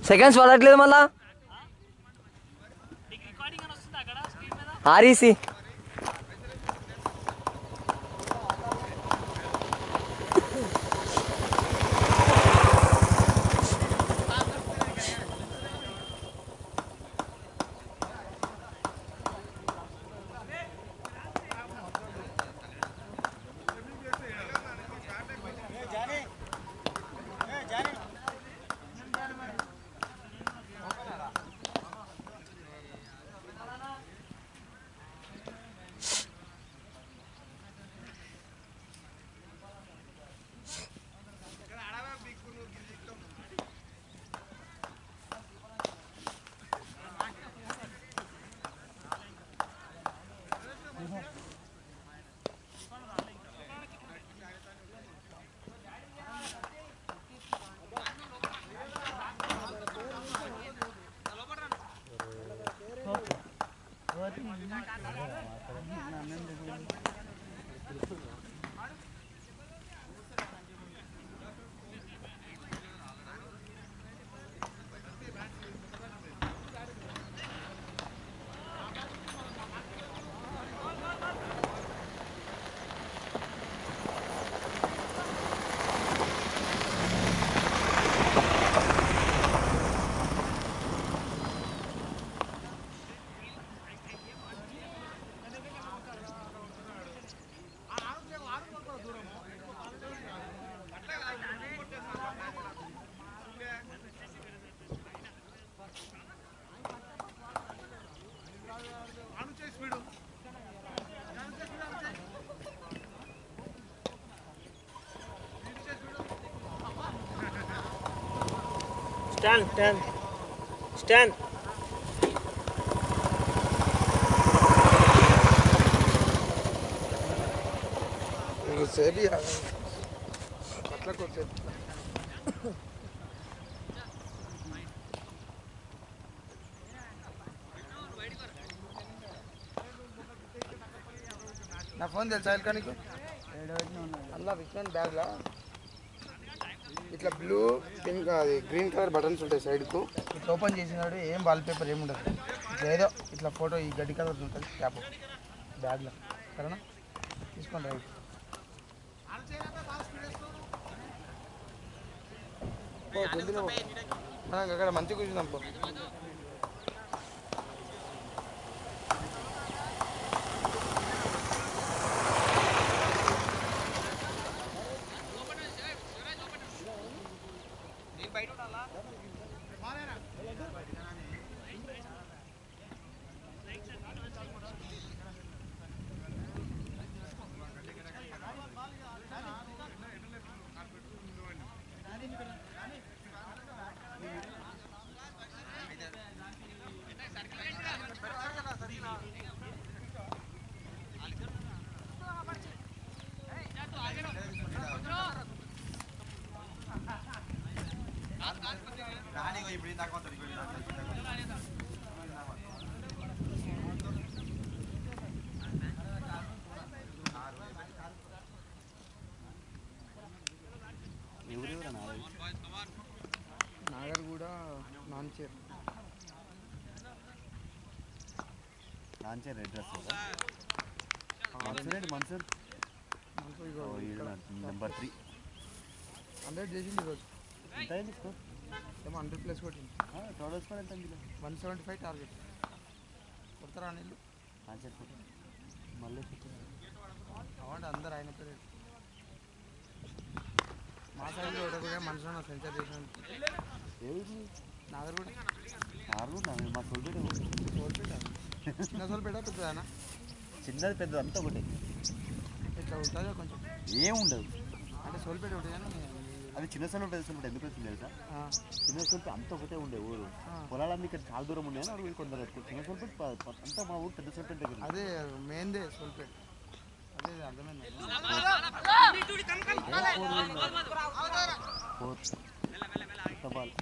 Seconds పడట్లేదు మళ్ళా REC Stand, stand. Stand. కొద్దిసేపు అట్లా కొద్దిసేపు నా ఫోన్ తెలుసా ఎల్కా నీకు అలా విష్ణు బ్యాగ్లో ఇట్లా బ్లూ పింక్ అది గ్రీన్ కలర్ బటన్స్ ఉంటాయి సైడ్కు ఇట్లా ఓపెన్ చేసినాడు ఏం వాల్ పేపర్ ఏమి ఉండదు ఇట్లా ఏదో ఇట్లా ఫోటో ఈ గడ్డి కలర్ ఉంటుంది క్యాప్ బ్యాగ్లో సరేనా తీసుకోండి రైట్ పో, జల్దీనే పో. మనం అక్కడ మంచిగా కూర్చుందాం పో నాగర్ కూడా నాన్చేర్ నాంచే రెడ్ డ్రెస్ మన్సూర్ ఏంటి మన్సూర్ నెంబర్ త్రీ హండ్రెడ్ చేసింది ఈరోజు ఎంత అయింది స్కోర్ ఏమో హండ్రెడ్ ప్లస్ కొట్టింది టోటల్ స్కోర్ ఎంత అయింది వన్ సెవెంటీ ఫైవ్ టార్గెట్ కొడతారా నీళ్ళు నాంచే మళ్ళీ అవ్వండి అందరు ఆయన పేరు మా సైడ్లో ఒకటి కూడా మనుషులు సెంచర్ చేసిన ఏది నాగర్ కూడా ఆరు మా సోల్పేట సోల్పేట చిన్న సోల్పేట పెద్దదానా చిన్నది పెద్దది అంతా ఒకటి ఇట్లా ఉంటుందా కొంచెం ఏం ఉండదు అంటే సోల్పేట ఒకటి కానీ అది చిన్న సొల్లు పెద్ద సొల్లు ఎందుకు వచ్చింది తెలుసా ఆ, చిన్న సొల్పు అంత ఒకటే ఉండే ఊరు ఆ. పొలాలన్నీ ఇక్కడ చాలా దూరం ఉన్నాయి అని అడుగు కొందరు ఎక్కువ. చిన్న సొల్పు ప- ప- అంతా మా ఊరు పెద్ద సొల్పు దగ్గర అదే మెయిన్దే సోల్పేట అదే అర్థమైంది ఫోర్త్ కొత్త బాల్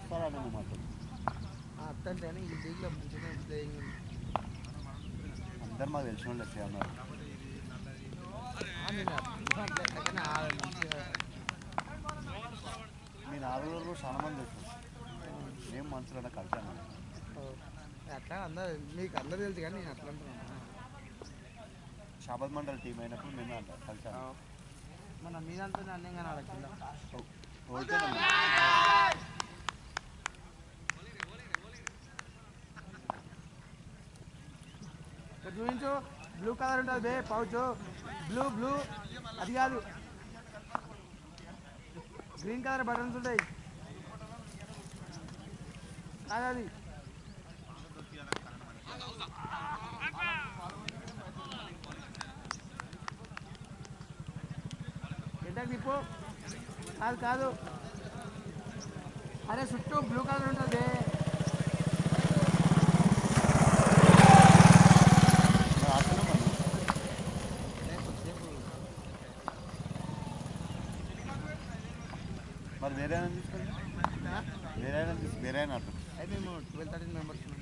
వస్తారా నువ్వు మాతో అత్తంటేనే ఈ లీగ్లో మంచిగా ప్లేయింగ్ ఉంది అందరు మాకు తెలిసిన వాళ్ళు వచ్చే అన్నారు ఆ, నేను అట్లా ఎట్లకైనా ఆడాలి మంచిగా నేను ఆరు రోజులు చాలా మంది వచ్చాను ఏం మనసులో కలిసాను ఓ, అట్లా అందరు మీకు అందరు తెలుసు కానీ నేను అట్లా అంటున్నాను షాబాద్ మండల్ టీం అయినప్పుడు మేము అంట కలిసాను మన మీదంతా అన్నీ కానీ ఆడ కింద ఓకే ఇక్కడ చూపించు బ్లూ కలర్ ఉంటుంది బే పౌచ్ బ్లూ బ్లూ అది కాదు గ్రీన్ కలర్ బటన్స్ ఉంటాయి కాదు అది ఎంతకు తిప్పు కాదు కాదు అరే చుట్టూ బ్లూ కలర్ ఉంటుంది మరి వేరే అయినా తీసుకోండి వేరే అయినా తీసు వేరే అయినా అర్థం అయితే మేము ట్వెల్వ్ థర్టీన్ మెంబర్స్ ఉన్నాం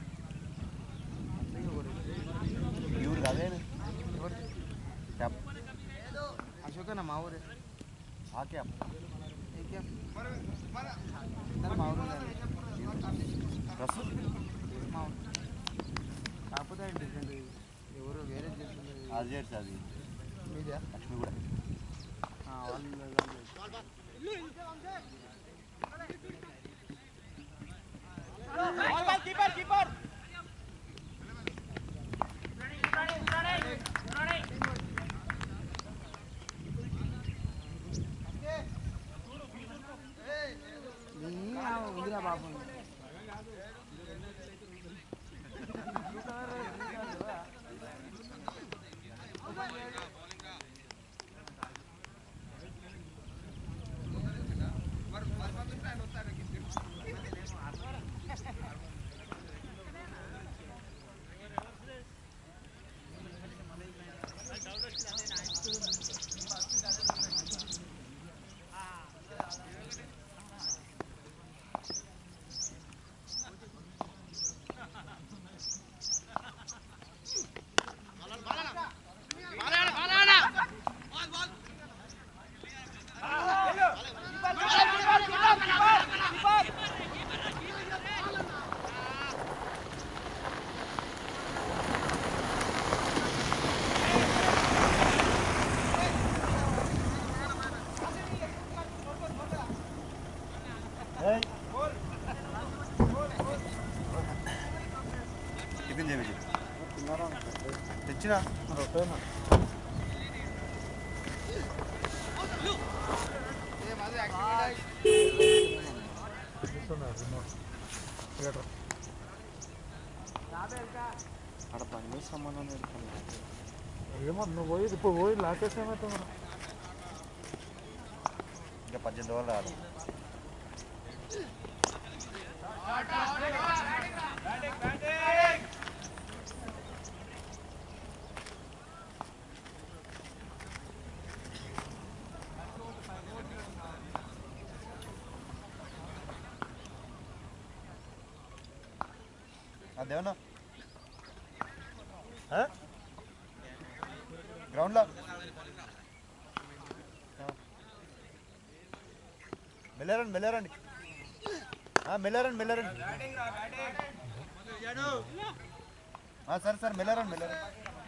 ఈ ఊరు అదే ఎవరు క్యాప్ అశోక్ అన్న మా ఊరే ఆ క్యాప్ ఏకేం అందరూ మా ఊరు ఉండాలి డ్రెస్ మా ఊరు కాకపోతే డిఫరెంట్ ఎవరు వేరే చేస్తుంది అది చేసి అది మీదే లక్ష్మి కూడా వాళ్ళు ఉందిరా బాబు టిఫిన్ చేయండి తెచ్చినా అక్కడ పని సంబంధం ఏమో నువ్వు పోయి ఇప్పుడు పోయి లాకేసి ఏమవుతుంది ఇంకా పద్దెనిమిది రోజులు రాదు అదేమన్నా గ్రౌండ్లో మెల్లరండి మెల్లరండి మెల్లరండి మెల్లరండి ఆ, సరే సరే మెల్లరండి మెల్లరండి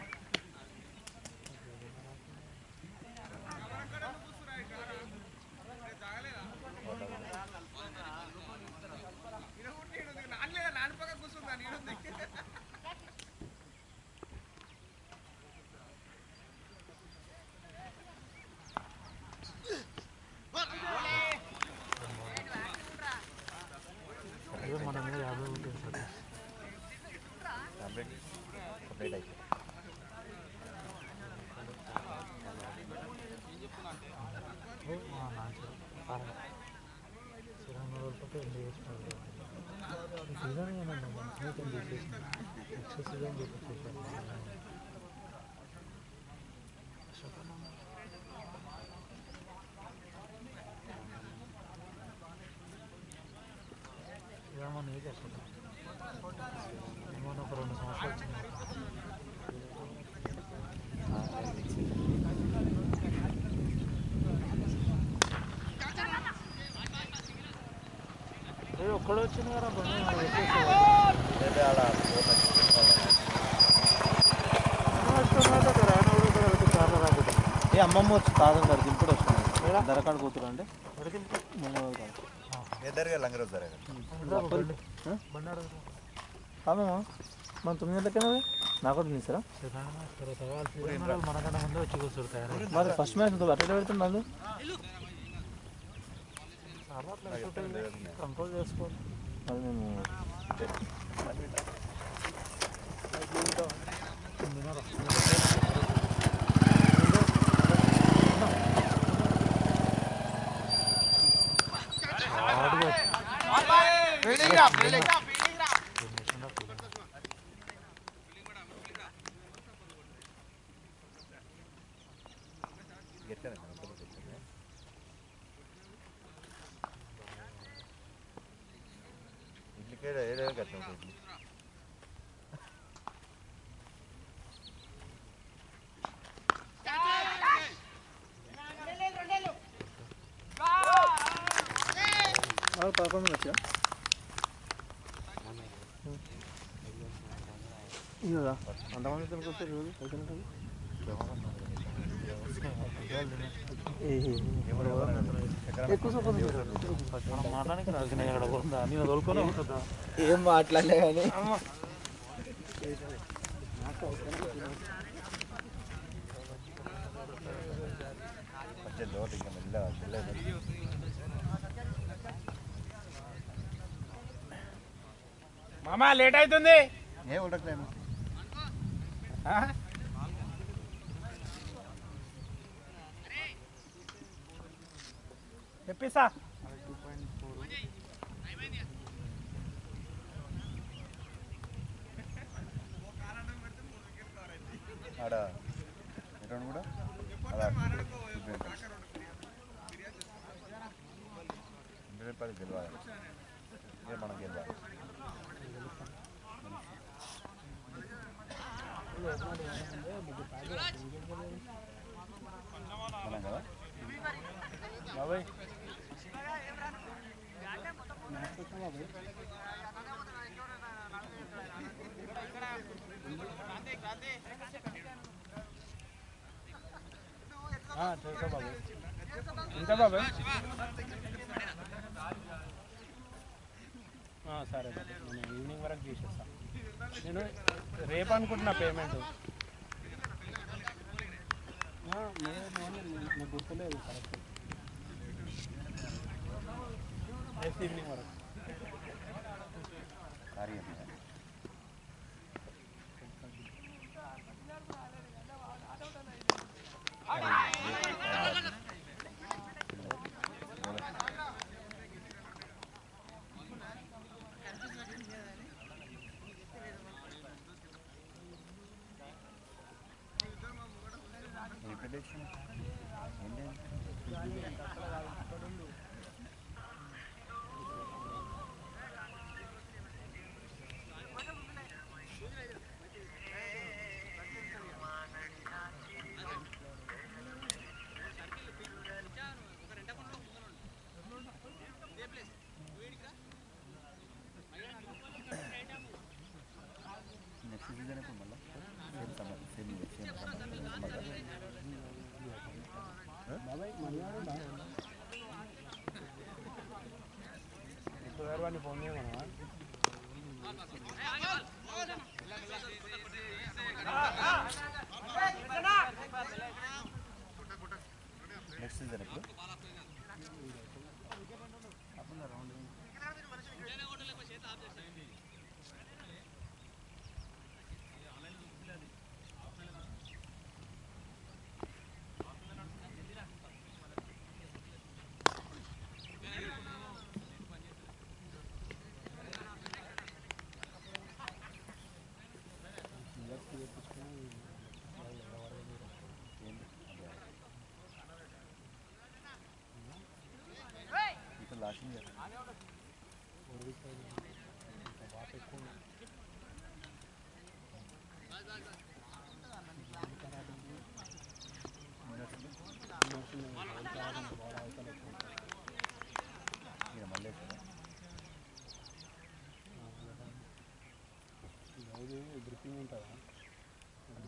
అదే మన మీద యాభై ఉంటుంది సార్ కంప్లీట్ కంప్లీట్ అయిపోయింది మా నాన్న శ్రీరామ్ రోజులతో ఎండ్ చేసినారు సీజన్ ఏమన్నా మంచిగా చేసేసి నెక్స్ట్ సీజన్ చూపించేసారు ఏమన్నా ఏజ్ వస్తుంది ఏమన్నా ఒక రెండు సంవత్సరాలు వచ్చినాయి ఏ ఒక్కడు వచ్చింది కదా బండి నాకు వచ్చేసేవాడు. వస్తున్నట్టు ఒక రాయన కూడా ఇక్కడ వచ్చి కార్లో రాకూడదు. ఏ అమ్మమ్మ వచ్చి తాతను గారు దింపుడు వస్తున్నాడు ధరకాడు కూతురు అంటే ఎక్కడికి వెళ్తావు? మంగళవారం కాదు ఎద్దరుగా లంగరోజు జరగదు అడుగురా బండి. బండి అడుగురా. కామేమో మన తొమ్మిది గంటలకైనా నాకు కూడా తీసారా సరే, సరే, సవాల్ సీజన్ మనకన్నా ముందే వచ్చి కూర్చోరు తయారు మరి ఫస్ట్ మ్యాచ్ అట్లా పెడుతున్నాను కంట్రోల్ చేసుకో మరి మేము ఇడ్లీకే ఏడేళ్ళు కట్టాం ఇడ్లీ పదకొండు వచ్చా ఇదా అంతమంది తినుకొస్తే రోజు పైసలు ఉంటుంది ఎక్కువ సపోజ్ మనం మాట్లాడానికి నాకు నేను ఎక్కడ ఉందా నేను తోలుకొని ఉంటుందా ఏం మాట్లాడలే కానీ కొంచెం లోటు ఇంకా మెల్లగా మెల్లగా మామా లేట్ అవుతుంది ఏం ఉండట్లేదు చెప్పేసా ఆడ ఎక్కడ కూడా అలా రూపాయలు గెలవాలి ఇదే మనం గెలవాలి మనం కదా బాబాయ్ చేస్తా బాబాయ్ ఇంకా బాబాయ్ ఆ, సరే బాబాయ్ నేను ఈవినింగ్ వరకు తీసేస్తా నేను రేపు అనుకుంటున్నా పేమెంట్ నాకు గుర్తులేదు కరెక్ట్ నెక్స్ట్ ఈవినింగ్ వరకు కార్యం నెక్స్ట్ సీజన్ ఎప్పుడు మళ్ళీ same summer same same summer ఇప్పుడు వేరే వాడిని ఫోన్ చేయమన్నా నెక్స్ట్ సీజన్ ఎప్పుడు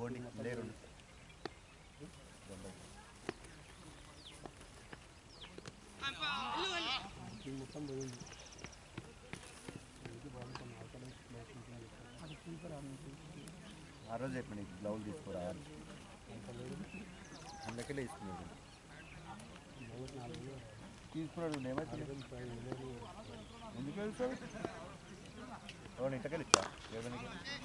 ఇవ్వండి లే రెండు ఆ రోజు చెప్పి నీకు గ్లౌజ్ తీసుకోరా అందుకే తీసుకున్నాడు తీసుకున్నాడు ఏమైతే ఎందుకు వెళ్తావు ఎవరిని ఇంటకెళ్ళి ఇచ్చా ఎవరికి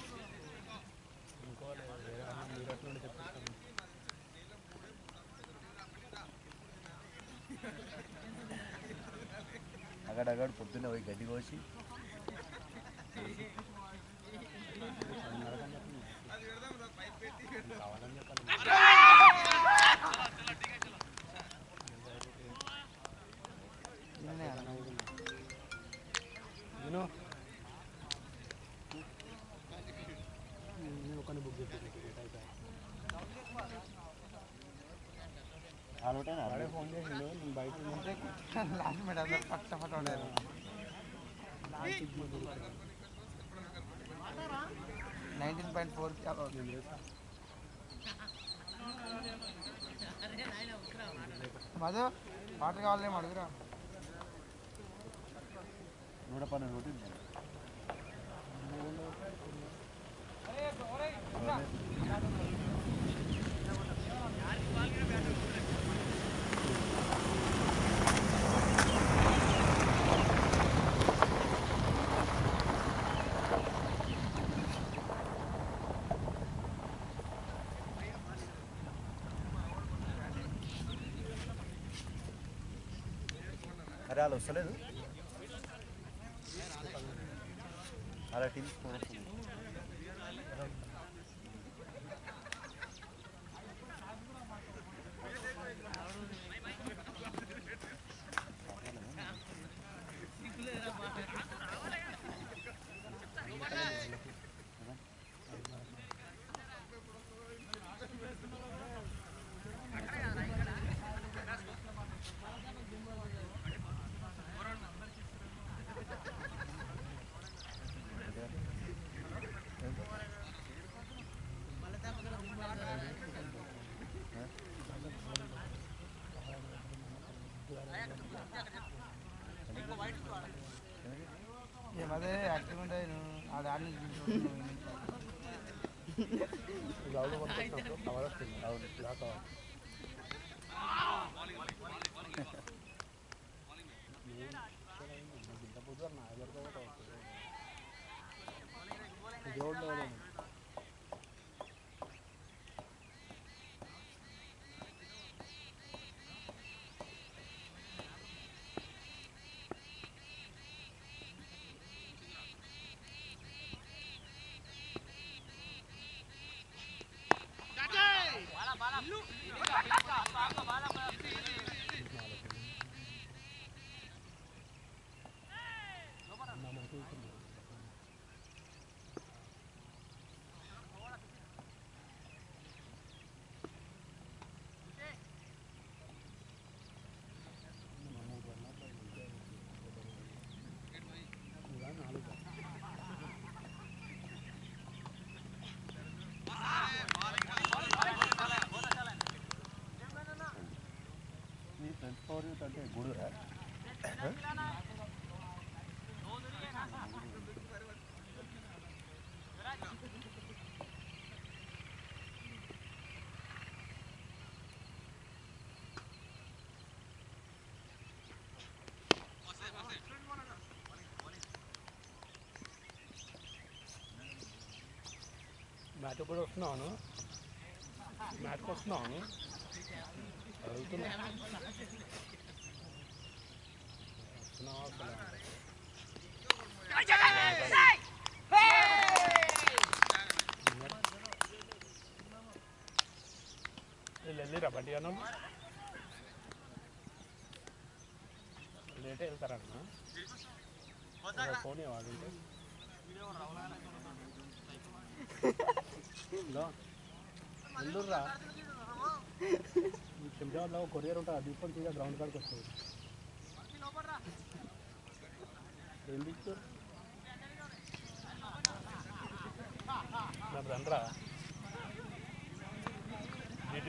అగడగడు పొద్దున్న పోయి గడ్డి కోసి నేను నేను ఒకరిని బుక్ చేసి వాడే ఫోన్ చేసిండు నేను బయట ఉంటే లాస్ట్ మినిట్ అందరు పట్ట పట్ట ఉండేది నైన్టీన్ పాయింట్ ఫోర్కి అలా ఉంది మధు వాటర్ కావాలేమో అడుగురా నూట పన్నెండు ఒకటి ఉంది. అరే వాళ్ళు వస్తలేదు అలా టీమ్స్ అదే యాక్సిడెంట్ అయిన ఆ దాన్ని గ్రౌండ్ కొనుక్కొచ్చినప్పుడు కవర్ వస్తుంది అవును ఇలా కవర్ ఇంత పొద్దు నా ఎవరితో గ్రౌండ్ మీ ఫ్రెండ్స్ పవర్ యూత్ అంటే గూడూరా మ్యాచ్ కూడా వస్తున్నాను మ్యాచ్కి వస్తున్నాను అడుగుతున్నా వస్తున్నావా వస్తలేవా? వీళ్ళు వెళ్ళిరా బండి అన్నం లేటే వెళ్తారన్న ఫోన్ ఇవ్వాలి ఉంటే హలో వెళ్ళుర్రా శంషాబాద్లో ఒక కొరియర్ ఉంటుంది అది తీసుకొని సీదా గ్రౌండ్ కాడికి వస్తుంది ఏం తీసుకు మరి రండ్రా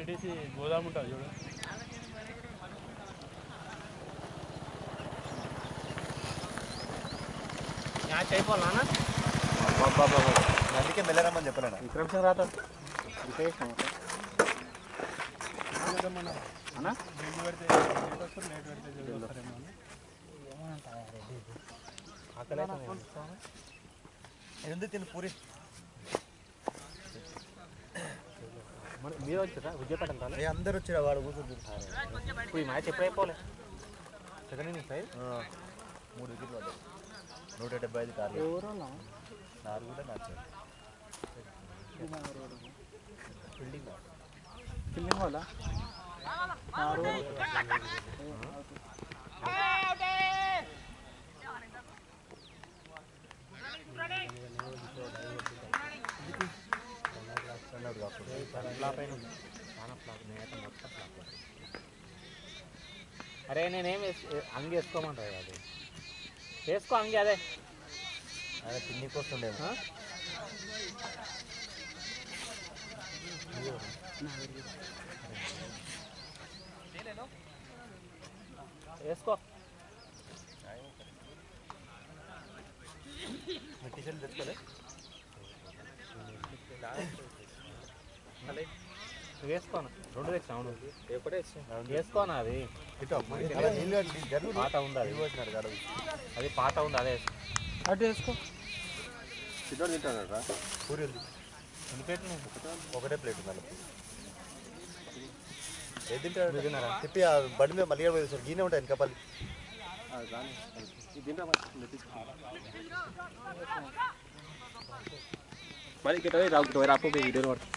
ఆర్టీసీ గోదాము ఉంటుంది చూడు మ్యాచ్ అయిపోవాలా అందుకే మెల్లరమ్మని చెప్పలేనా విక్రమ్ సింగ్ రాత అన్నా జల్ది పెడితే లేట్ వస్తారు లేట్ పెడితే జల్ది వస్తారేమో అని. ఎందుకు తిని పూరి మీరు వచ్చారా విజయపేట ఏ అందరు వచ్చిన వాడు కూర్చుంటారు ఇప్పుడు ఈ మ్యాచ్ ఎప్పుడు అయిపోలే సెకండ్ ఇన్నింగ్స్ అయ్యి మూడు వికెట్లు పడ్డాయి నూట డెబ్బై ఐదు కార్లు నాలుగు కూడా మ్యాచ్ ఫీల్డింగ్ ఫీల్డింగ్ వాళ్ళ ఫ్లాప్ అయిన ఉంది చాలా ఫ్లాప్ నేనైతే మొత్తం ఫ్లాప్ అరే నేనేం వేస్- అంగి వేసుకోమంటారు అది వేసుకో అంగి అదే ఆయన తిండికి వస్తుండేమో ఆ? వేసుకో టీషర్ట్ తెచ్చుకోలే నువ్వు వేసుకోను రెండు తెచ్చా అవును ఒకటే వేసుకోనా అది నీళ్ళు జరుగు పాత ఉంది అది వచ్చినాడు గడవి అది పాత ఉంది అదే వేసుకో అటు వేసుకో చిన్నోడు తింటాడట పూరి ఉంది ఎన్ని ప్లేట్లు ఉన్నాయి? ఒకటే ప్లేట్ ఉంది వాళ్ళకి. ఏది తింటాడు మీరు తిన్నారా? చెప్పి ఆ బండి మీద మళ్ళీ పోయి సార్ గీనే ఉంటాయి వెనకపల్లి మరి ఇక్కడ పోయి రాకు పోయి రాకపోయి వీడియోలు పడుతుంది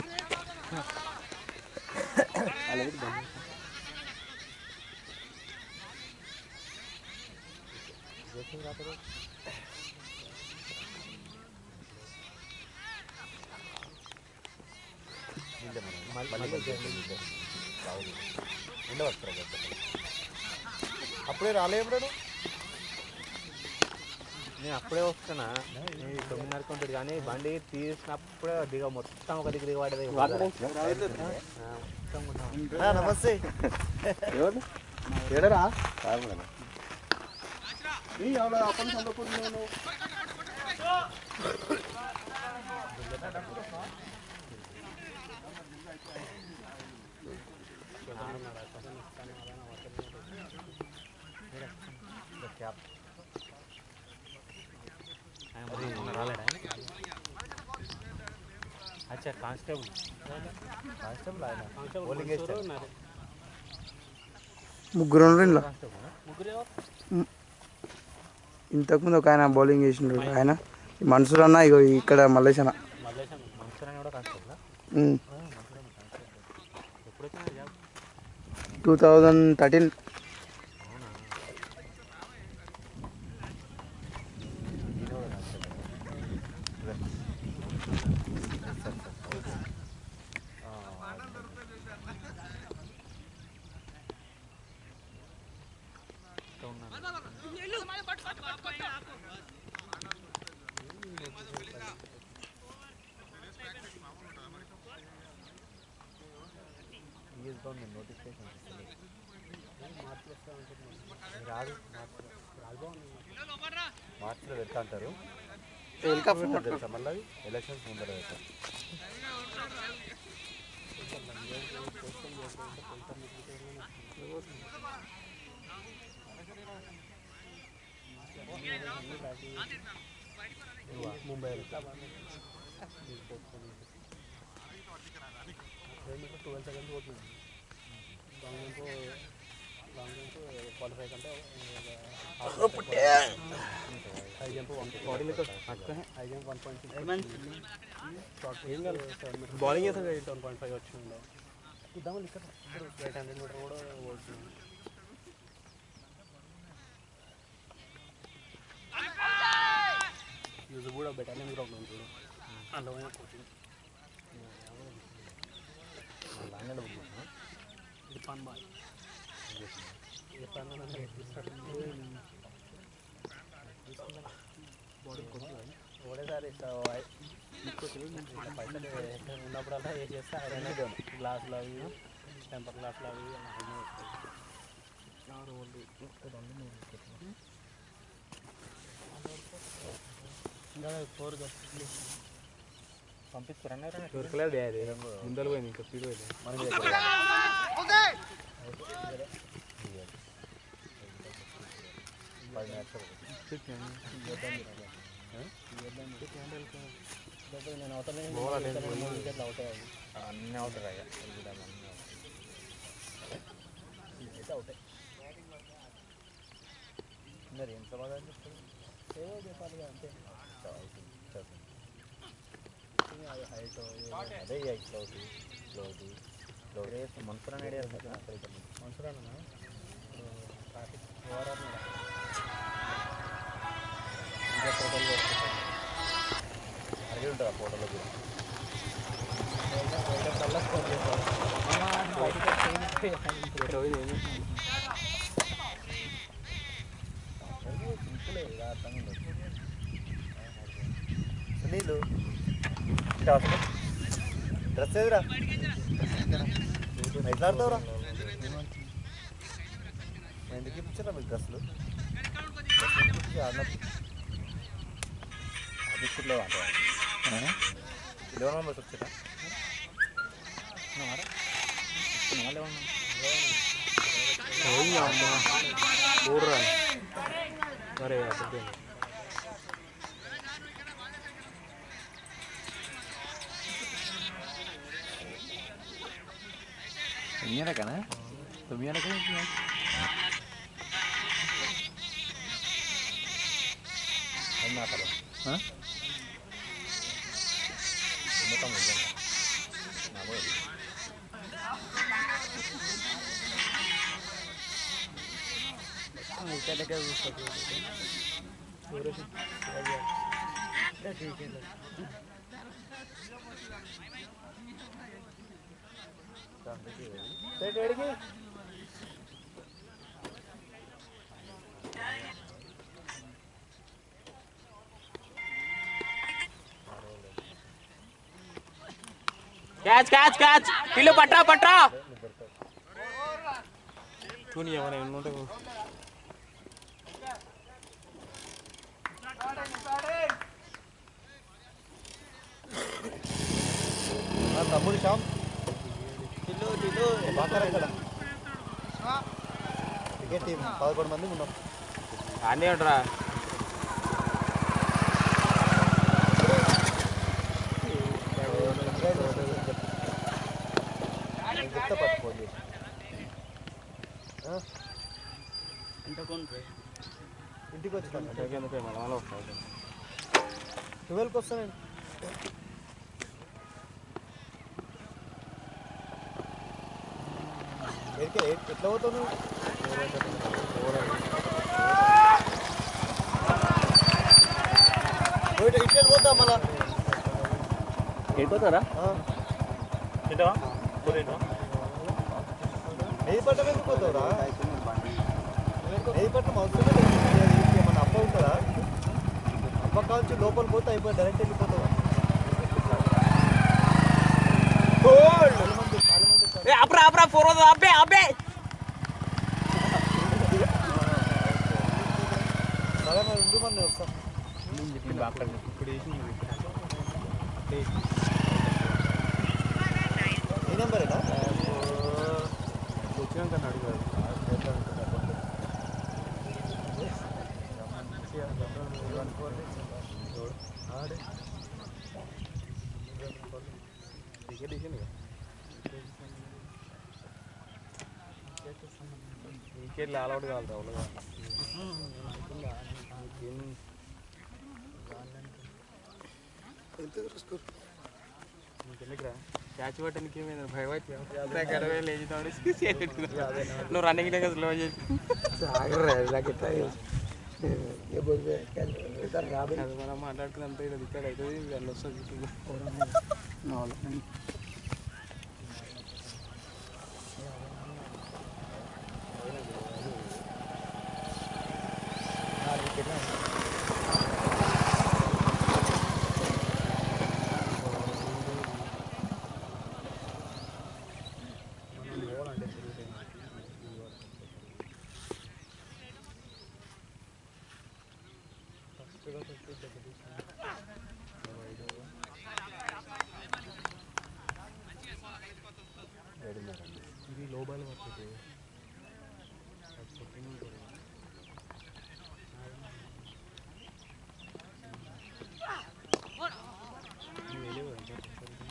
ఉండే వస్తారు కదా. అప్పుడే రాలే ఎప్పుడూ నేను అప్పుడే వస్తున్నా నేను తొమ్మిదిన్నరకు ఉంటుంది కానీ బండి తీసినప్పుడే దిగ మొత్తం ఒక దగ్గర పడేది ఆ, మొత్తం మొత్తం. నమస్తే ఏడరా ఆయన మరి మొన్న రాలేడా ఆయన? అచ్చా కానిస్టేబుల్ కానిస్టేబుల్ ఆయన కానిస్టేబుల్ Bowling మన్సూరు వేస్తాడు. ఉన్నారు. ముగ్గురు ఇంట్లో కానిస్టేబుల్ ముగ్గురు ఎవరు? ఇంతకుముందు ఒక ఆయన బౌలింగ్ చేసిండు ఆయన ఈ మన్సూర్ అన్న ఇగో ఇక్కడ మల్లేశ్ అన్న మల్లేశం మన్సూర్ అని కూడా కానిస్టేబుల్ ఎప్పుడు వచ్చినా జాబ్ టూ థౌజండ్ థర్టీన్ అవునా నోటిఫికేషన్ రాదు మార్చిలో పెడతా అంటారు హెలికాప్టర్ తెలుసా మళ్ళీ ఎలక్షన్స్ ముందర పెడతారు ముంబై ట్వెల్వ్ సెకండ్స్ పోతుంది long jump long jump qualify కంటే హై జంప్ వన్ బాడీ లెక్క high jump one point six ఏం కాదు బౌలింగ్ చేస్తే ఎయిట్ వన్ పాయింట్ ఫైవ్ వచ్చింది ఇద్దామని ఇక్కడ ఎయిట్ హండ్రెడ్ మీటర్ కూడా ఓడుతుంది యూజ్ కూడా బెటాలియన్ గ్రౌండ్ ఉంది చూడు అందులో పోయిన కోచింగ్ ఇర్ఫాన్ బాయ్ ఇర్ఫాన్ అన్న ఎక్కిస్తాడు బాడీ కొంచెం ఒకటేసారి ఇట్లా తీసుకొచ్చి పైసలు ఉన్నప్పుడల్లా ఏ చేస్తే ఆయన గ్లాసులు అవి టెంపర్ గ్లాస్లు అవి అన్నీ వస్తాయి ఇంకా ఫోర్ పంపించుకురన్నారు దొరకలేదు అది ముందర పోయింది ఇంకా స్పీడ్ పోయింది పది నిమిషాలు అన్నీ అవుతారు అయ్యా అన్నీ మరి ఏం సమాధానం చెప్తారు ఏవో చెప్పాలి అంతే అదే ఇక ఇట్లా అవుతుంది ఇట్లా అవుతుంది ఇట్లా అవుతుంది మనసులో ఐడియా మనసురానా ట్రాఫిక్ ఇంకా ఫోటోలు అడిగి ఉంటుంది ఆ ఫోటోలో కూడా సింపులే ఇలా అర్థం ఉండదు సునీలు ఇట్లా అసలు డ్రెస్ ఏదిరా ఎట్లా ఆడతావురా ఎందుకు ఇప్పించారా మీకు డ్రెస్సులు డ్రెస్సులు ఎందుకు ఇప్పించారు ఆడినప్పుడు బిస్కెట్లో అంటే ఇరవై మెంబర్స్ వచ్చారా చూడరా సరే అప్పుడు तुम्ही का ना तुम्ही का క్యాచ్ క్యాచ్ క్యాచ్ పిల్లు పట్రా పట్రా చూని ఏమైనా ఉంటే తమ్ముడు శ్యామ్ బాగా ఇక్కడ క్రికెట్ టీం పదకొండు మంది ఉన్నాం అన్నీ ఉండరా నేను చెప్తా పట్టు ఫోన్ చేసి ఇంటికి వచ్చి ట్వెల్వ్కి వస్తానండి ఎడికే ఎట్లా పోతావు నువ్వు పోయి ఇట్లా పోతా మళ్ళా వెళ్ళిపోతారా నెయ్యి పట్టం ఎందుకు పోతావురా నెయ్యి పట్టం అవసరం లేదు మన అప్ప ఉంటుందా అప్ప కావచ్చు లోపల పోతే అయిపోయి డైరెక్ట్ వెళ్ళిపోతావా ఏ అప్రా అప్రా ఫోర్ అబ్బే అబ్బే సరే మరి ఉండు మరి నేను వస్తాను ఇప్పుడు వేసింది ఈ నెంబరేనా వచ్చినాక అడిగారు టికెట్ ఇచ్చింది టికెట్లు అలౌడ్ కాదు రావులుగా ఇంకెందుకురా క్యాచ్ పట్టడానికి ఏమైంది భయపడి గడవే లేచినాడు నువ్వు రన్నింగ్ దగ్గర స్లో చేసి అది మనం మాట్లాడుకున్నంత ఇక్కడ ఇక్కడ అవుతుంది వెళ్ళి వస్తుంది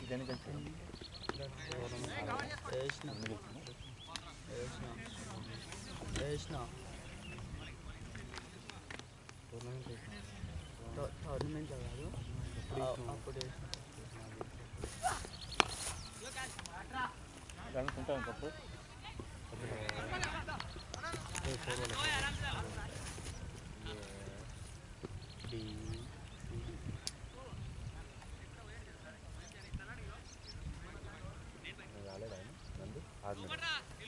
దేనికి వచ్చాను వేసిన వేసిన వేసిన టో- టోర్నమెంట్లో కాదు ఆ- అప్పుడు వేసిన అనుకుంటాను కప్పు రాలేదా ఆయన? నందు ఆడినాడు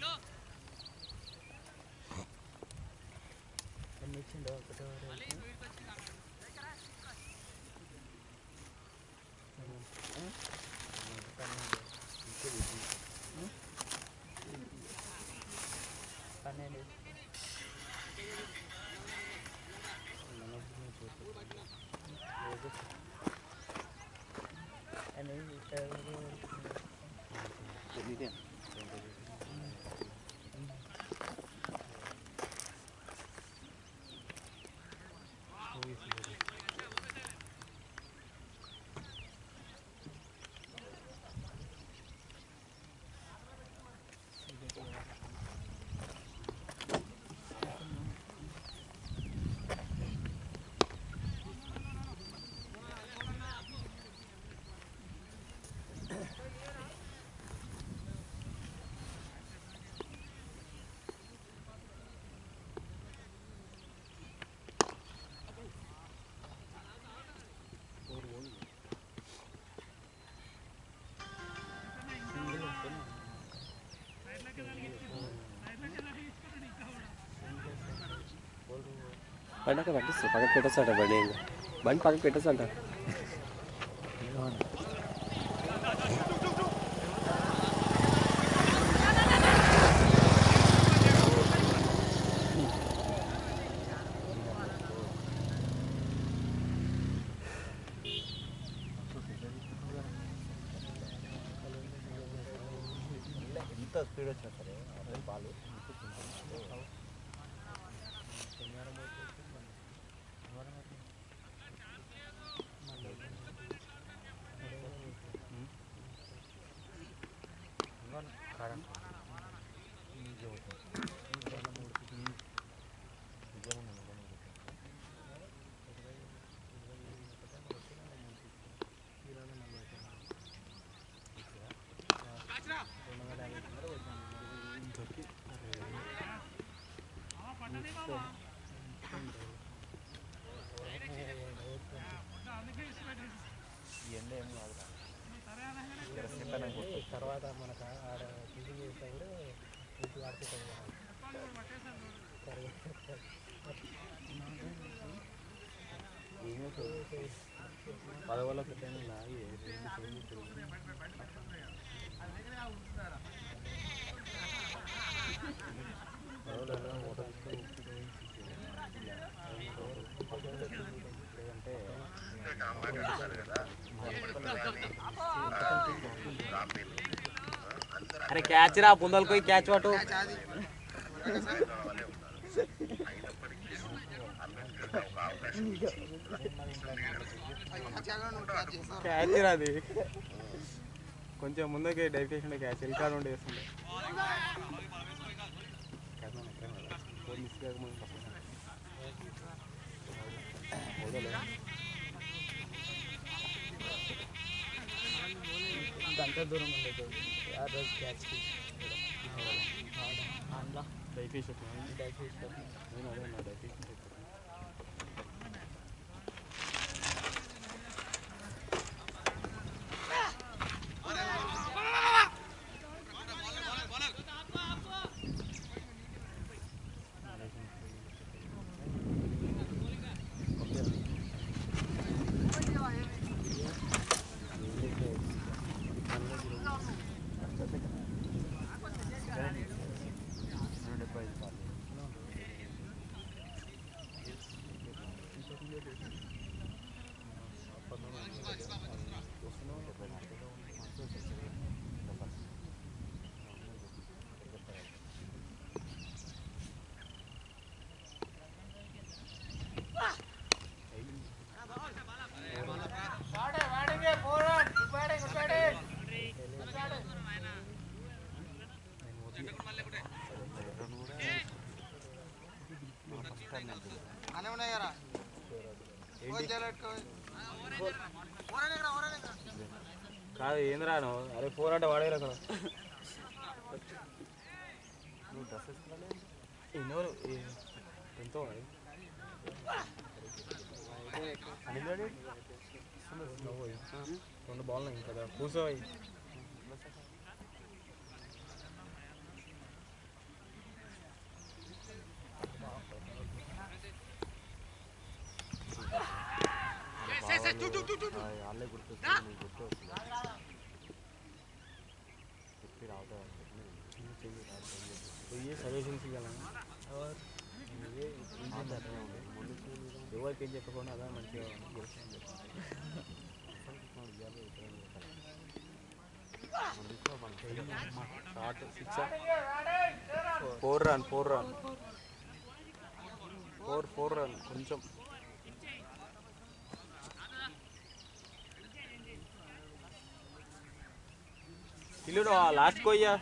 ఎన్ని ఇచ్చిండో ఒకటో రేటు. పన్నెండు అనేది బండి అక్కడ పట్టిస్తా పక్కకు పెట్టేస్తాట బండి ఇంకా బండి పక్కకు పెట్టేస్తాంట ఎంత స్పీడ్ వచ్చినా సరే అదే పాలు ఈ ఎండ ఏం కాదు ఇక్కడ సెట్ అని తర్వాత మనకు ఆడ టీచింగ్ చేసేటప్పుడు ఇంటి వాడుతుంటాం పదవుల పెట్టాను లాగి రెండు సేమ్ పదవులలో ఓటర్ తీసుకొని లేదంటే అరే క్యాచ్ రా పుందలు పోయి క్యాచ్ పట్టు క్యాచ్ రా అది కొంచెం ముందుకి డైఫికేషన్ క్యాచ్ ఎల్కాడ ఉండి వేస్తుండే మిస్ కాకముందు గంట దూరం ఉండేది ఆ రోజు క్యాచ్ అందులో డైఫిష్ డైఫీస్ నేను అదే నా డైఫిష్ నూట డెబ్బై ఐదు పాలు కాదు ఏందిరా నువ్వు అరే ఫోర్ అంటే వాడేరా అక్కడ ఎన్నో ఎంతో అది రెండు బాల్ కదా కూర్చోయి వాళ్ళే గుర్తొస్తుంది నీకు గుర్తు వస్తుంది చెప్పి రావుతా పోయి సజెషన్స్ ఇవ్వాలి ఎవరికి ఏం చెప్పకుండా అదా మంచిగా short six four run four run four four run కొంచెం ఇల్లు లాస్ట్ కొయ్యా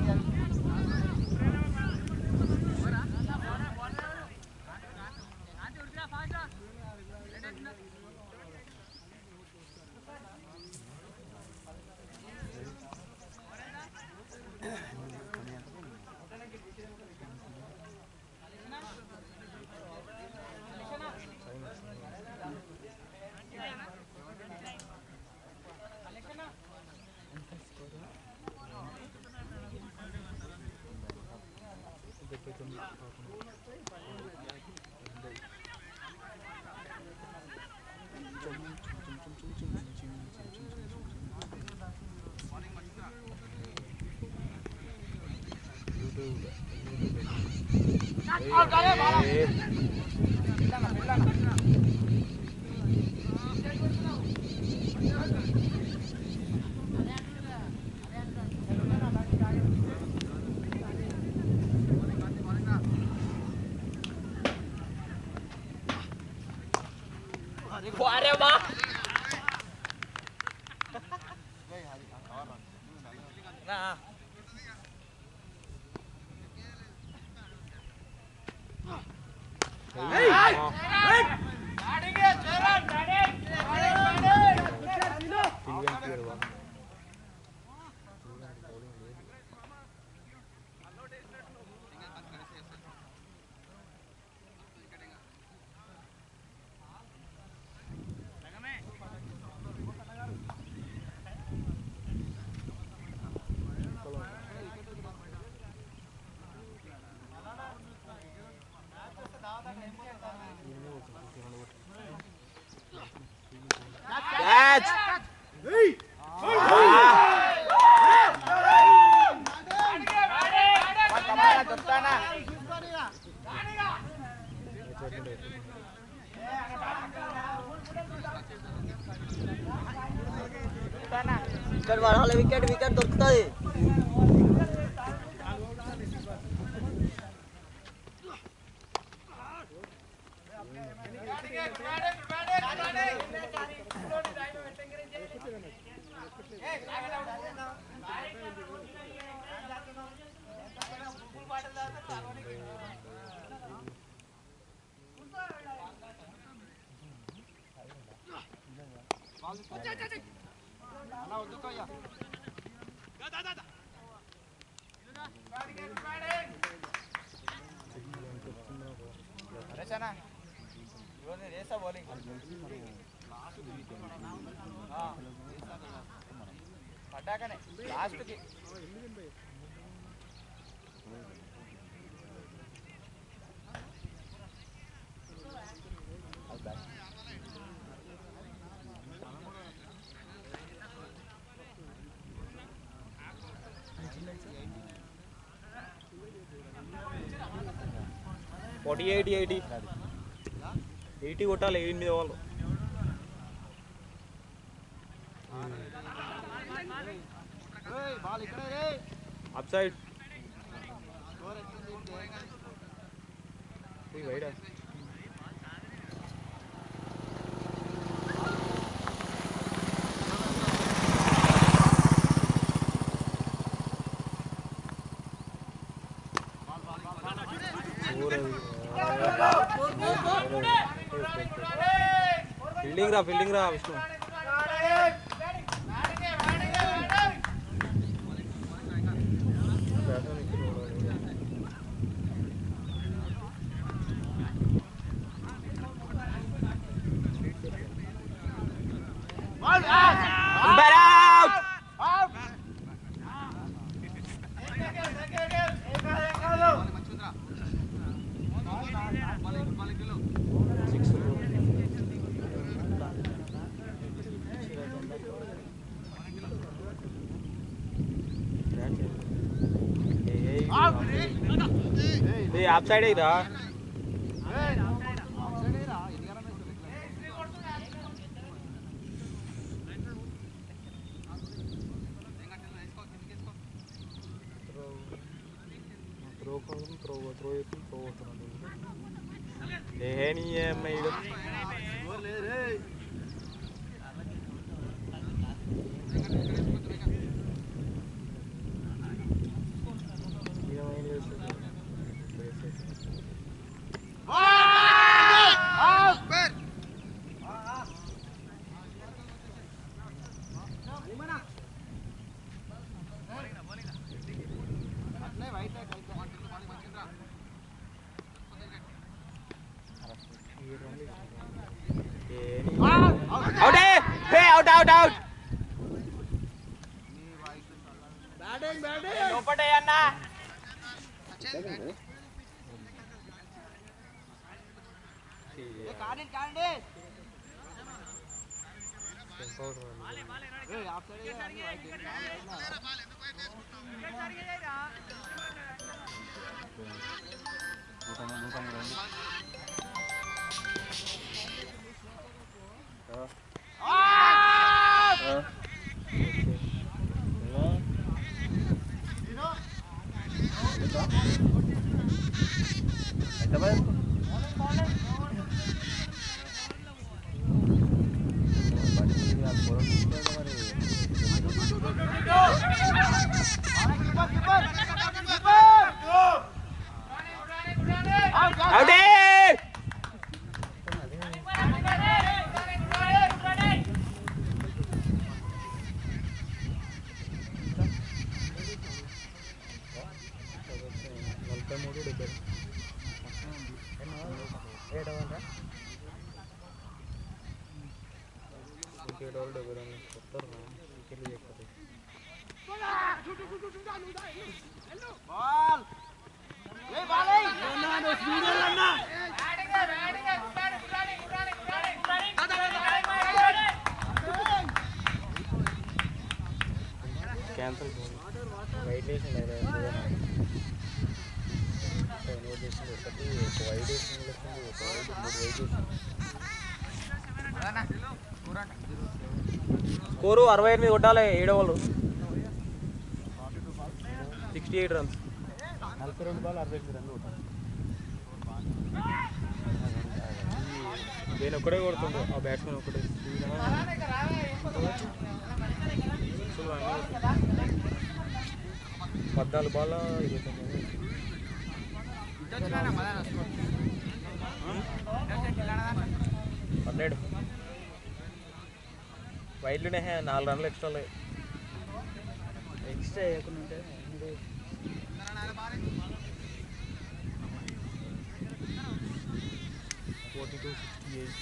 ఇక్కడ పడాలి వికెట్ వికెట్ దొరుకుతుంది పడ్డాకనే లాస్ట్కి ఫార్టీ ఎయిటీ ఎయిటీ ఎయిటీ కొట్టాలి ఎనిమిది వాళ్ళు అప్ సైడ్ వైడా ఫీల్డింగ్ రా ఫీల్డింగ్ రా విష్ణు ఆప్ సైడ్ అయిరా త్రో కోసం త్రో త్రో చేసి త్రో అవుతున్నాడు ఏ నీ అమ్మాయి అవుటే హే అవుట్ అవుట్ అవుట్ లోపటే అన్న అవుటే నలభై మూడు డెబ్బై ఏడు వాళ్ళు డెబ్బై రెండు కొత్తారు వికెట్లు చేయకపోతే క్యాన్సల్ వైట్ వేసింది ఆయన వైట్ వేసింది ఒకటి ఒక వైట్ వేసింది ఒక వైట్ మూడు వైట్ వేసింది స్కోరు అరవై ఎనిమిది కొట్టాలి ఏడో వాళ్ళు సిక్స్టీ ఎయిట్ రన్స్ నలభై రెండు బాల్ అరవై ఎనిమిది రన్లు కొట్టాలి నేను ఒక్కడే కొడుతుండు ఆ బ్యాట్స్మెన్ ఒకటే పద్నాలుగు బాల్ ఇరవై తొమ్మిది పన్నెండు వైట్లోనే నాలుగు రన్లు ఎక్స్ట్రా ఎక్స్ట్రా వేయకుండా ఉంటే forty two sixty eight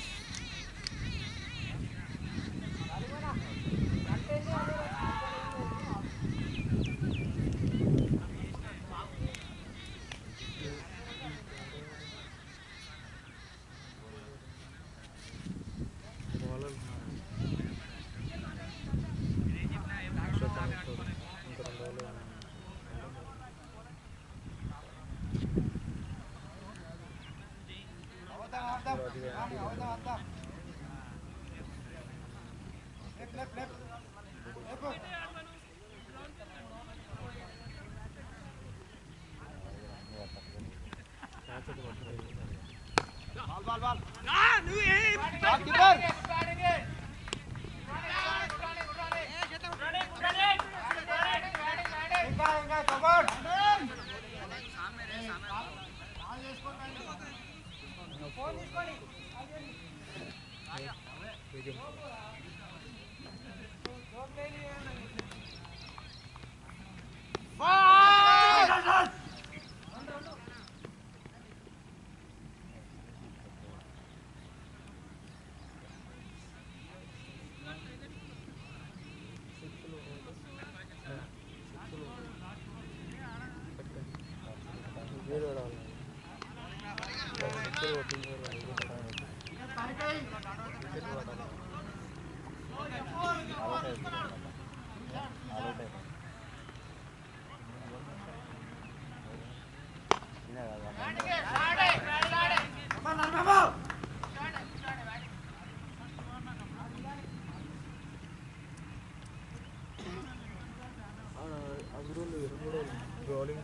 bowling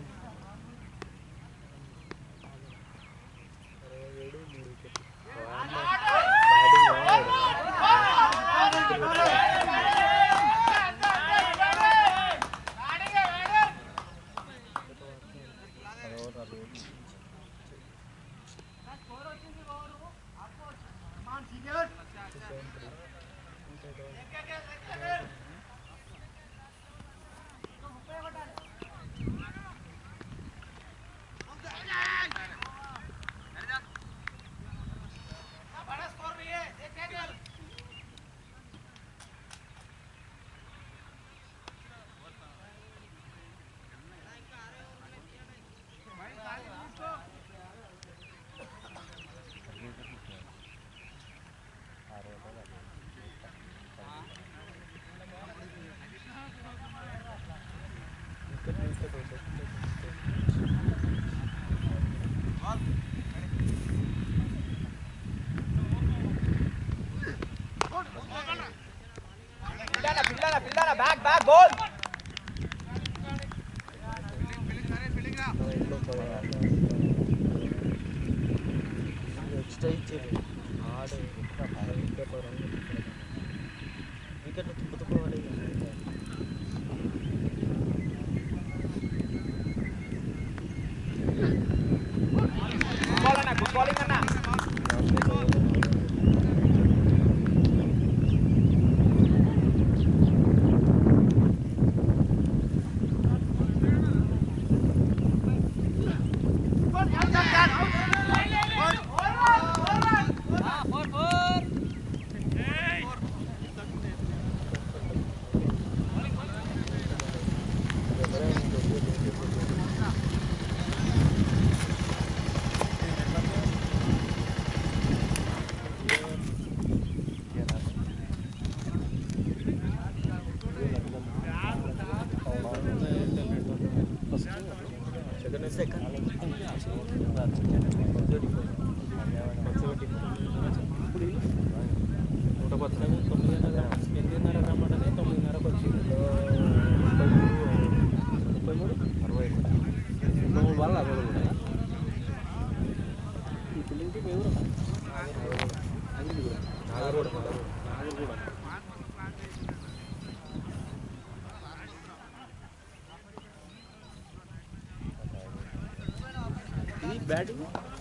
అరవై ఏడు మూడు వికెట్లు బ్యాటింగ్ ఎక్స్ట్రా ఇచ్చారు ఆడు వికెట్ తుప్పు తుప్పు పడి నూట పద్నాలుగు తొమ్మిదిన్నర ఎనిమిదిన్నర రమ్మంటే తొమ్మిదిన్నరకు వచ్చింది ముప్పై మూడు ముప్పై మూడు అరవై ముప్పై మూడు వాళ్ళ అరవై కూడా ఈ పిల్లలకి ఎవరు నాగర్గూడ నాగర్గూడ నాగర్గూడ ఇది బ్యాటింగ్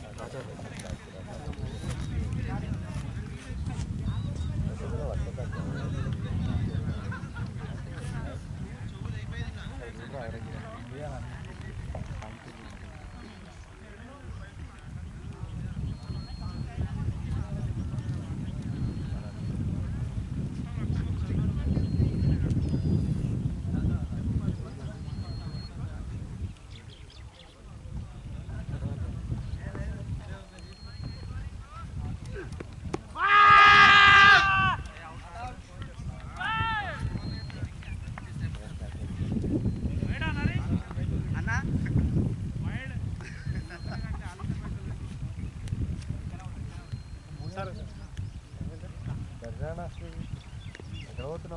ఎక్కడ పోతున్నావు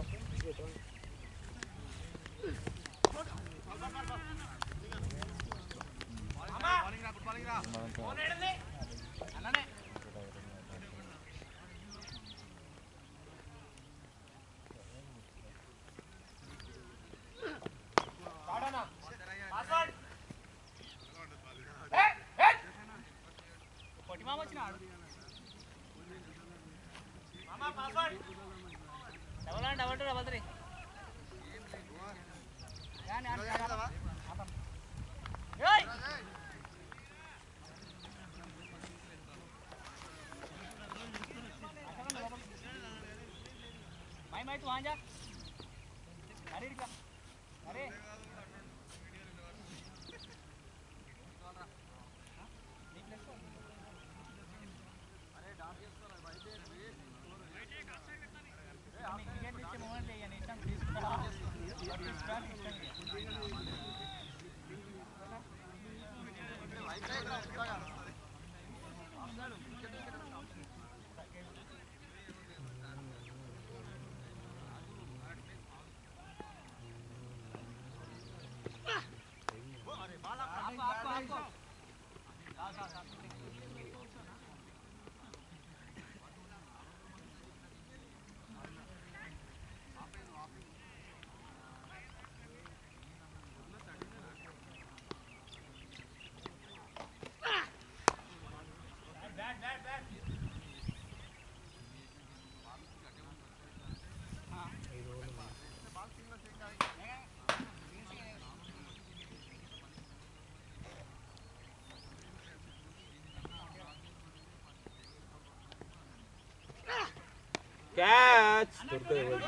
క్యాచ్ దొరుకుతుంది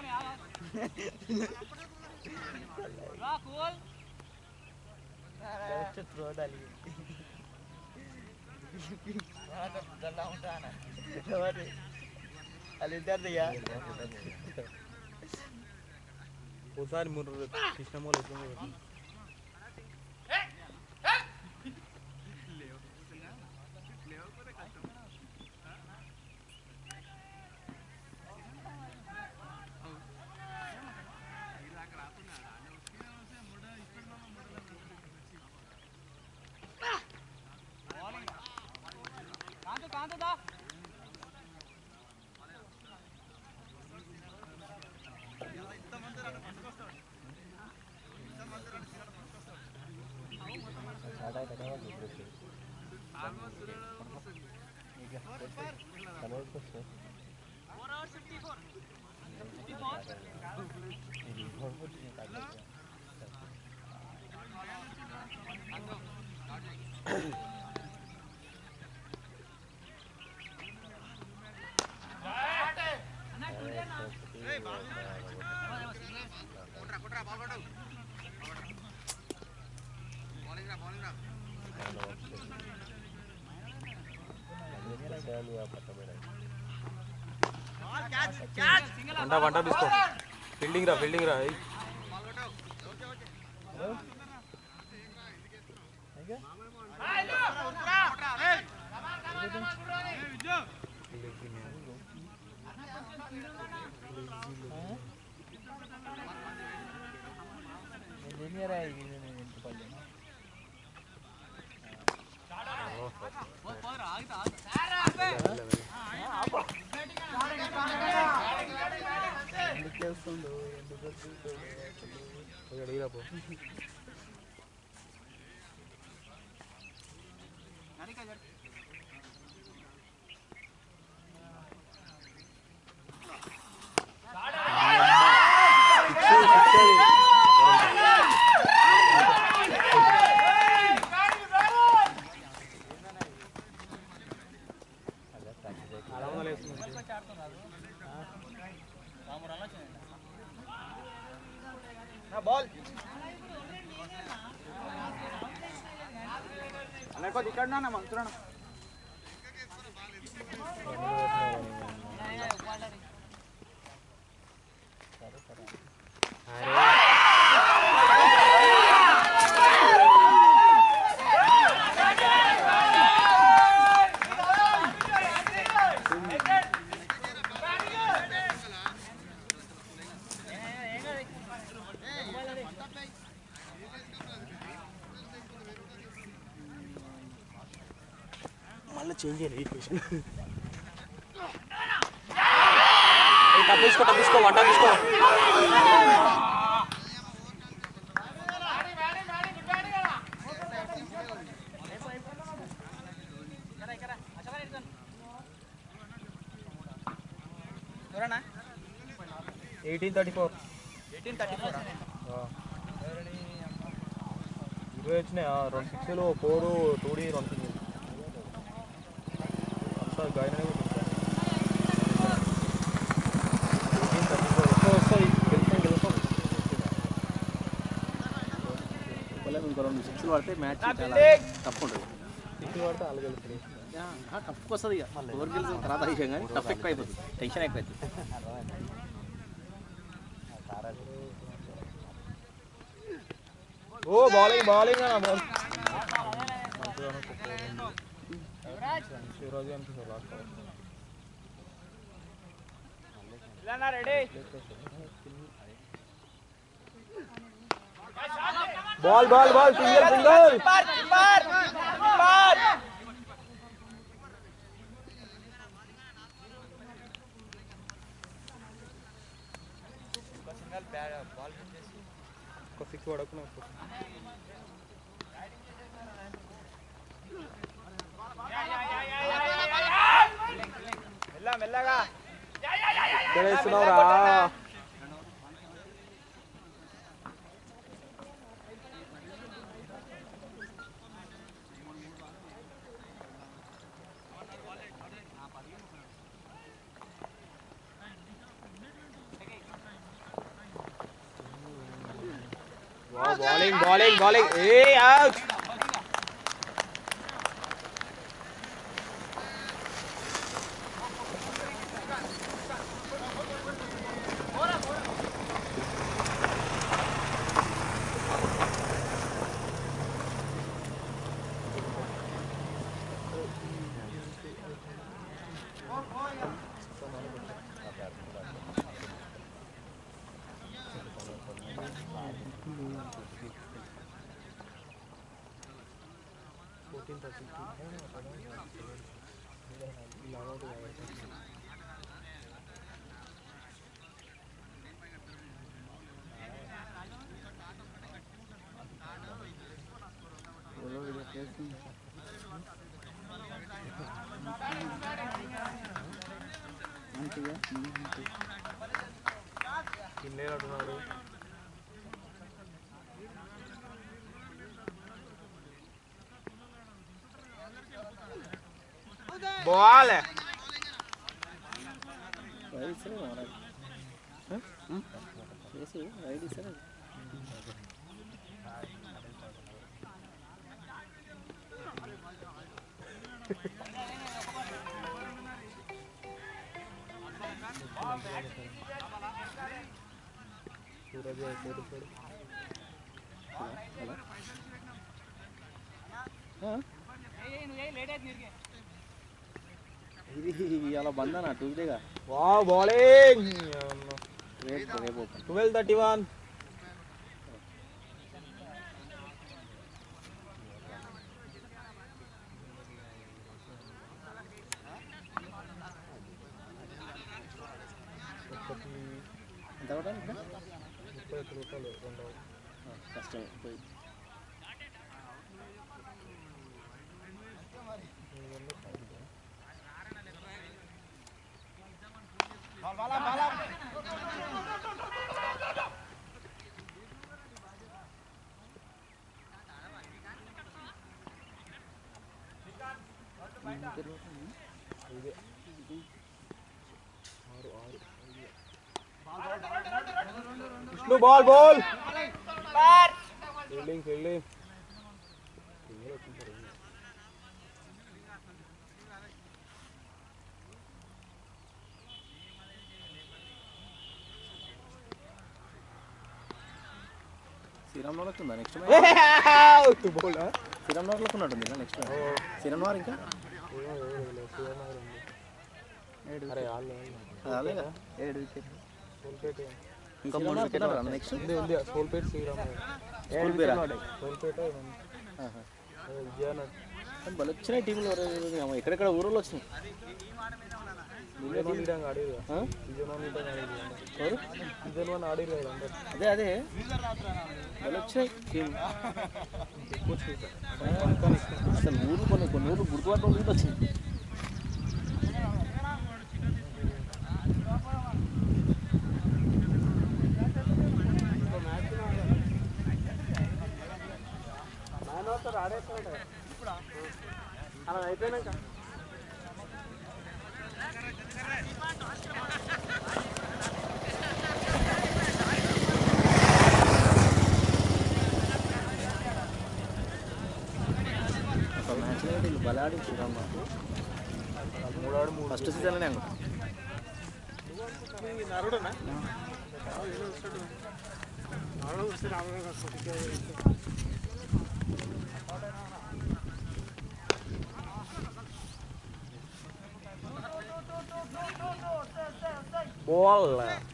చూడాలి అది ఉంటారుగా ఒకసారి మూడు కృష్ణమూల వంట వంట తీసుకో ఫీల్డింగ్ రా ఫీల్డింగ్ రా ఏయ్. పోయి అడిగిరా పో బాల్ ఇక్కడ మంత్రున్నా మళ్ళీ చేంజ్ చేయాలి ఈక్వేషన్ తప్పించుకో తప్పించుకో వంట తీసుకో eighteen thirty four eighteen thirty four ఇరవై వచ్చినాయి ఆ, రెండు సిక్స్లు ఫోర్ టూ డి రెండు సింగిల్ అంతా గాయననే వస్తాయి గెలుస్తాం గెలుస్తాం ఇంకో రెండు సిక్స్లు పడితే మ్యాచ్ చాలా తప్పు ఉంటుంది సిక్స్ పడితే వాళ్ళు గెలుస్తుంది టఫ్కి వస్తుంది ఇక ఎవరు గెలిచిన తర్వాత విషయం కానీ టఫ్ ఎక్కువ అయిపోతుంది టెన్షన్ ఎక్కువ అవుతుంది ఓ బౌలింగ్ బౌలింగ్ అన్న బాల్ శివరాజు అనిపిస్తుంది last ball ball ball single single ఒక సిక్స్ పడకుండా మెల్ల మెల్లగా ఇక్కడ వేస్తున్నావురా బౌలింగ్ బౌలింగ్ బౌలింగ్ ఏ అవుట్ బాల్ రైడ్ ఇస్తారా చేసి రైడ్ ఇస్తారా ఇది అలా బందనా ట్యూస్డేగా వా బౌలింగ్ రేపు రేపు ఓపెన్ ట్వెల్వ్ థర్టీ వన్ ఎంత కొట్టాలి ఇక్కడ కష్టమే పోయి Vishnu ball ball fielding fielding శ్రీరామ్నగర్కి ఉందా నెక్స్ట్ బాల్ శ్రీరామ్నగర్లోకి ఉన్నట్టుంది నెక్స్ట్ శ్రీరామ్నగర్ ఇంకా అరే వాళ్ళు అదేగా ఏడు వికెట్ సోల్పేట ఇంకా మూడు వికెట్ నెక్స్ట్ ఉంది ఉంది సోల్పేట శ్రీరామ్ స్కూల్ పేరా సోల్పేట ఆహా. విజయనగర్ కానీ భలే వచ్చినాయి టీంలు ఎక్కడెక్కడ ఊరోళ్ళు వచ్చినాయి విజయనగరం ఆడిరు ఆ? విజయనగరం ఆడిరు ఎవరు విజయనగరం ఆడిరు కదా అందరు అదే అదే భలే వచ్చినాయి టీం అసలు ఊర్లు కొన్ని కొన్ని ఊర్లు గుర్తుపట్టిన ఊర్లు వచ్చినాయి అలా అయిపోయినాక ఒక మ్యాచ్ వీళ్ళు భలే ఆడి శ్రీరామ్ ఫస్ట్ సీజన్లోనే అనుకో నరుడునా బాల్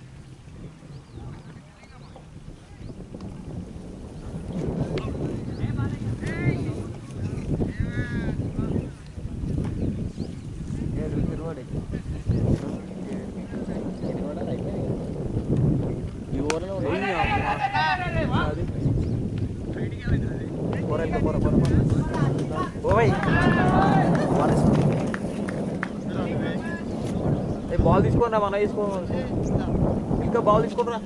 ఏడు వికెట్ పడి ఈ ఓవర్లో పోరా ఇంకా పోరా పోరా ఓయ్ ఏ బాల్ తీసుకోండి మన తీసుకో ఇంకా బాల్ తీసుకుంటున్నా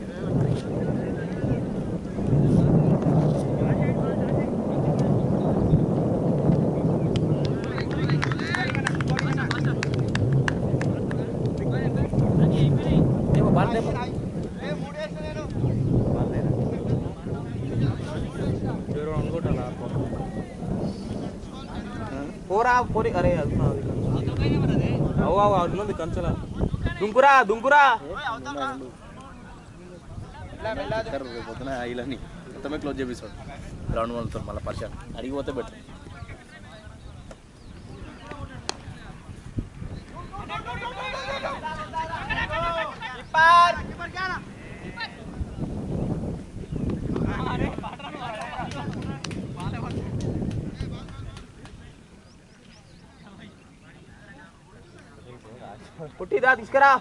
ఏమో బాల్ లేపు. పోరా పోరి అరే అది అది అవు అవు అట్లుంది కంచెల దుంకురా దుంకురా రేపు పొద్దున ఇలాని మొత్తమే క్లోజ్ చేపిస్తాడు గ్రౌండ్ వాళ్ళతో మళ్ళీ పరిచయం అడిగిపోతే బెటర్ పుట్టిదా తీసుకురా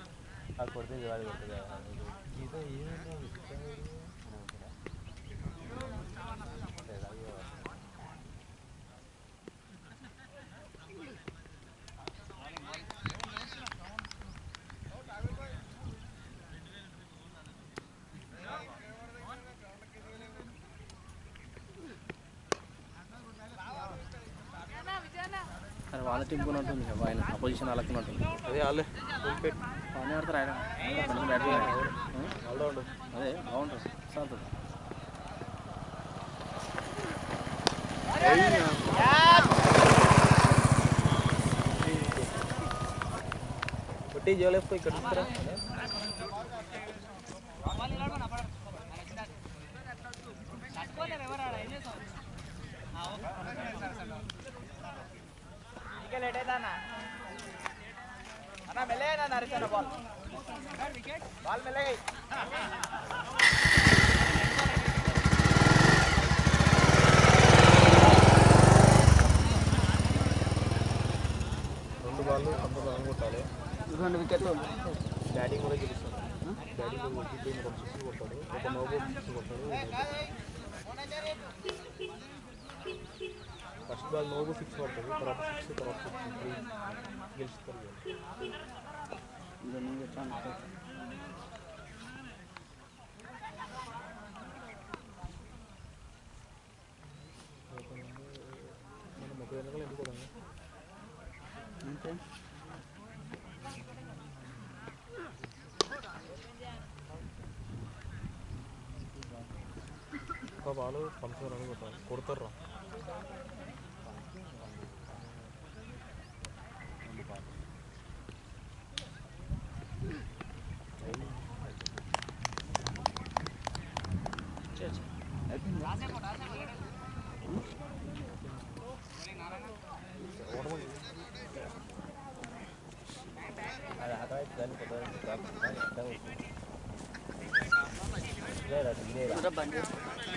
అరే వాళ్ళ టీం కూడా ఉంటుంది కదా, ఆయన అపోజిషన్ వాళ్ళకి ఉంటుంది అదే వాళ్ళే బాగానే ఆడతారు ఆయన మంచి బ్యాటింగ్ ఆయన. అదే బాగుంటుంది సాగుతుంది పుట్టి జోలేసుకో ఇక్కడ తీసుకురా రెండు బాళ్ళు అంత దూరం కొట్టాలి రెండు వికెట్లు బ్యాటింగ్ కూడా గెలుస్తాడు బ్యాటింగ్ కూడా కొట్టి ఒక సిక్స్ కొట్టాడు ఒక మోబో సిక్స్ కొట్టాడు ఫస్ట్ బాల్ నోబు సిక్స్ పడుతుంది తర్వాత సిక్స్ తర్వాత సిక్స్ త్రీ గెలుస్తారు ఇవన్నీ వచ్చాను మనం ముప్పై వెనకాల ఎందుకు కొడాలి? అంతే ఒక బాల్ పంచర్ అని కొట్టాలి కొడతారు రా కెమెరా బంద్ చేసి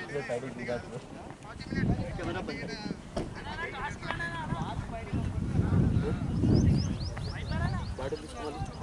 కెమెరా బంద్ చేసి బాడీ తీసుకోవాలి